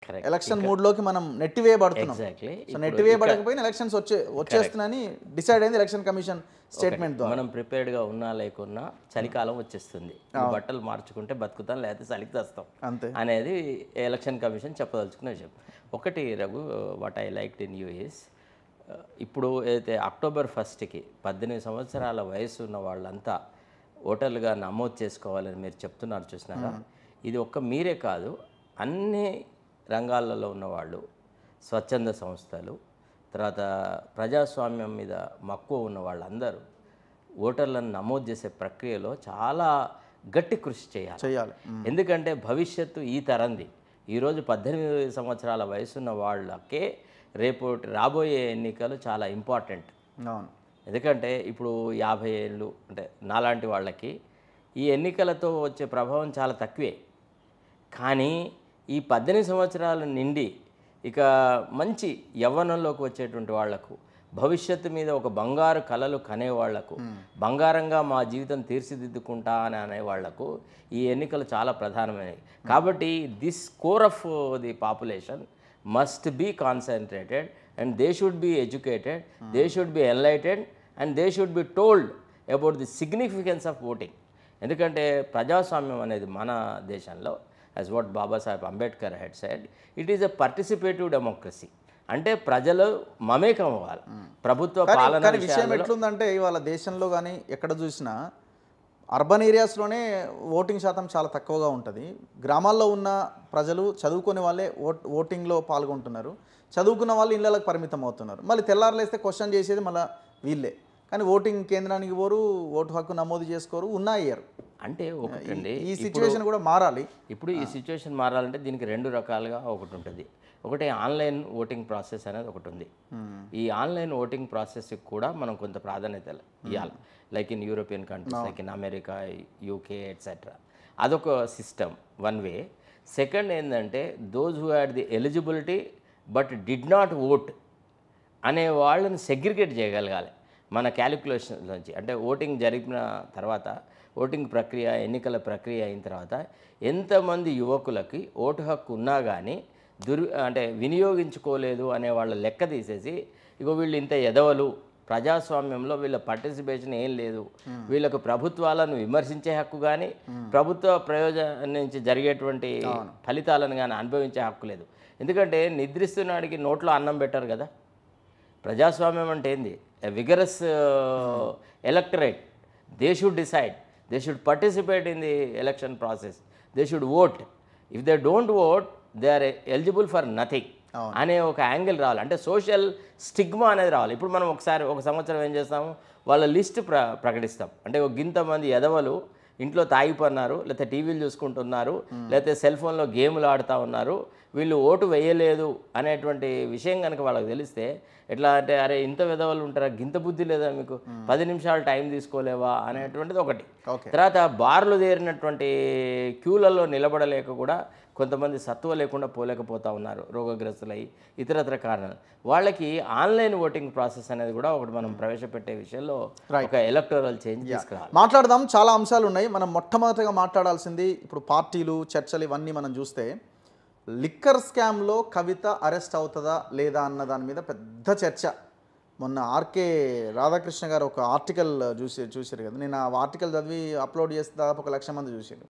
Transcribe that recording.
Correct. Election మూడ్లోకి మనం నెట్టివేయబడుతున్నాం ఎగ్జాక్ట్లీ సో నెట్టివేయబడకపోయినా ఎలక్షన్స్ వచ్చే వచ్చేస్తుందని డిసైడ్ అయింది ఎలక్షన్ కమిషన్ స్టేట్మెంట్ ద్వారా మనం ప్రిపేర్డ్గా ఉన్నా లేకున్నా చలికాలం వచ్చేస్తుంది నువ్వు బట్టలు మార్చుకుంటే బతుకుతాం లేకపోతే చలికి తెస్తాం అంతే అనేది ఎలక్షన్ కమిషన్ చెప్పదలుచుకున్న విషయం ఒకటి Raghu what I like in you is ఇప్పుడు ఏదైతే అక్టోబర్ ఫస్ట్కి పద్దెనిమిది సంవత్సరాల వయసు ఉన్న వాళ్ళంతా ఓటర్లుగా నమోదు చేసుకోవాలని మీరు చెప్తున్నారు చూసినారా ఇది ఒక్క మీరే కాదు అన్ని రంగాలలో ఉన్నవాళ్ళు స్వచ్ఛంద సంస్థలు తర్వాత ప్రజాస్వామ్యం మీద మక్కువ ఉన్న వాళ్ళందరూ ఓటర్లను నమోదు చేసే ప్రక్రియలో చాలా గట్టి కృషి చేయాలి చేయాలి ఎందుకంటే భవిష్యత్తు ఈ తరంది ఈరోజు పద్దెనిమిది సంవత్సరాల వయసున్న వాళ్ళకే రేపు రాబోయే ఎన్నికలు చాలా ఇంపార్టెంట్ అవును ఎందుకంటే ఇప్పుడు యాభై ఏళ్ళు అంటే నాలాంటి వాళ్ళకి ఈ ఎన్నికలతో వచ్చే ప్రభావం చాలా తక్కువే కానీ ఈ పద్దెనిమిది సంవత్సరాల నిండి ఇక మంచి యవ్వనంలోకి వచ్చేటువంటి వాళ్లకు భవిష్యత్తు మీద ఒక బంగారు కళలు కనే వాళ్లకు బంగారంగా మా జీవితం తీర్చిదిద్దుకుంటా అని అనే వాళ్లకు ఈ ఎన్నికలు చాలా ప్రధానమైనవి కాబట్టి this core of the population must be concentrated and they should be educated they should be enlightened and they should be told about the significance of voting ఎందుకంటే ప్రజాస్వామ్యం అనేది మన దేశంలో as what Babasaheb Ambedkar had said it is a participative democracy అంటే ప్రజలు మమేకం అవ్వాలి ప్రభుత్వ పాలన కానీ విషయం ఎట్లుందంటే ఇవాళ దేశంలో కానీ ఎక్కడ చూసినా అర్బన్ ఏరియాస్లోనే ఓటింగ్ శాతం చాలా తక్కువగా ఉంటుంది గ్రామాల్లో ఉన్న ప్రజలు చదువుకునే వాళ్ళే ఓట్ ఓటింగ్లో పాల్గొంటున్నారు చదువుకున్న వాళ్ళు ఇళ్ళకి పరిమితం అవుతున్నారు మళ్ళీ తెల్లారులేస్తే క్వశ్చన్ చేసేది మళ్ళీ వీళ్ళే కానీ ఓటింగ్ కేంద్రానికి పోరు ఓటు హక్కు నమోదు చేసుకోరు ఉన్నా అయ్యారు అంటే ఒకటండి ఈ సిచ్యువేషన్ కూడా మారాలి ఇప్పుడు ఈ సిచ్యువేషన్ మారాలంటే దీనికి రెండు రకాలుగా ఒకటి ఉంటుంది ఒకటి ఆన్లైన్ ఓటింగ్ ప్రాసెస్ అనేది ఒకటి ఉంది ఈ ఆన్లైన్ ఓటింగ్ ప్రాసెస్కి కూడా మనం కొంత ప్రాధాన్యత ఇవ్వాలి like in European countries like in America UK etcetera అదొక సిస్టమ్ వన్ వే సెకండ్ ఏంటంటే those who had the eligibility but did not vote అనే వాళ్ళని సెగ్రిగేట్ చేయగలగాలి మన క్యాలిక్యులేషన్ నుంచి అంటే ఓటింగ్ జరిపిన తర్వాత ఓటింగ్ ప్రక్రియ ఎన్నికల ప్రక్రియ అయిన తర్వాత ఎంతమంది యువకులకి ఓటు హక్కు ఉన్నా కానీ దుర్ అంటే వినియోగించుకోలేదు అనే వాళ్ళ లెక్క తీసేసి ఇగో వీళ్ళు ఇంత ఎదవలు ప్రజాస్వామ్యంలో వీళ్ళ పార్టిసిపేషన్ ఏం లేదు వీళ్ళకు ప్రభుత్వాలను విమర్శించే హక్కు కానీ ప్రభుత్వ ప్రయోజనం నుంచి జరిగేటువంటి ఫలితాలను కానీ అనుభవించే హక్కు లేదు ఎందుకంటే నిద్రిస్తున్నాడికి నోట్లో అన్నం పెట్టరు కదా ప్రజాస్వామ్యం అంటే ఏంది vigorous electorate they should decide they should participate in the election process they should vote if they don't vote they are eligible for nothing అనే ఒక యాంగిల్ రావాలి అంటే సోషల్ స్టిగ్మా అనేది రావాలి ఇప్పుడు మనం ఒకసారి ఒక సంవత్సరం ఏం చేస్తాము వాళ్ళ లిస్ట్ ప్ర ప్రకటిస్తాం అంటే ఒక గింత మంది ఎదవలు ఇంట్లో తాగిపోన్నారు లేకపోతే టీవీలు చూసుకుంటున్నారు లేకపోతే సెల్ ఫోన్లో గేములు ఆడుతూ ఉన్నారు వీళ్ళు ఓటు వేయలేదు అనేటువంటి విషయం కనుక వాళ్ళకి తెలిస్తే ఎట్లా అంటే అరే ఇంత విధవలు ఉంటారా గింత బుద్ధి లేదా మీకు పది నిమిషాలు టైం తీసుకోలేవా అనేటువంటిది ఒకటి ఓకే తర్వాత బార్లు చేరినటువంటి క్యూలలో నిలబడలేక కూడా కొంతమంది సత్తువ లేకుండా పోలేకపోతా ఉన్నారు రోగగ్రస్తులై ఇతరత్ర కారణాలు వాళ్ళకి ఆన్లైన్ ఓటింగ్ ప్రాసెస్ అనేది కూడా ఒకటి మనం ప్రవేశపెట్టే విషయంలో ఒక ఎలక్టోరల్ చేంజ్ తీసుకురావాలి మాట్లాడదాం చాలా అంశాలు ఉన్నాయి మనం మొట్టమొదటిగా మాట్లాడాల్సింది ఇప్పుడు పార్టీలు చర్చలు ఇవన్నీ మనం చూస్తే లిక్కర్ స్కామ్లో కవిత అరెస్ట్ అవుతుందా లేదా అన్న దాని మీద పెద్ద చర్చ మొన్న ఆర్కే రాధాకృష్ణ గారు ఒక ఆర్టికల్ చూసి చూసారు కదా నేను ఆ ఆర్టికల్ చదివి అప్లోడ్ చేస్తే దాదాపు ఒక లక్ష మంది చూసారు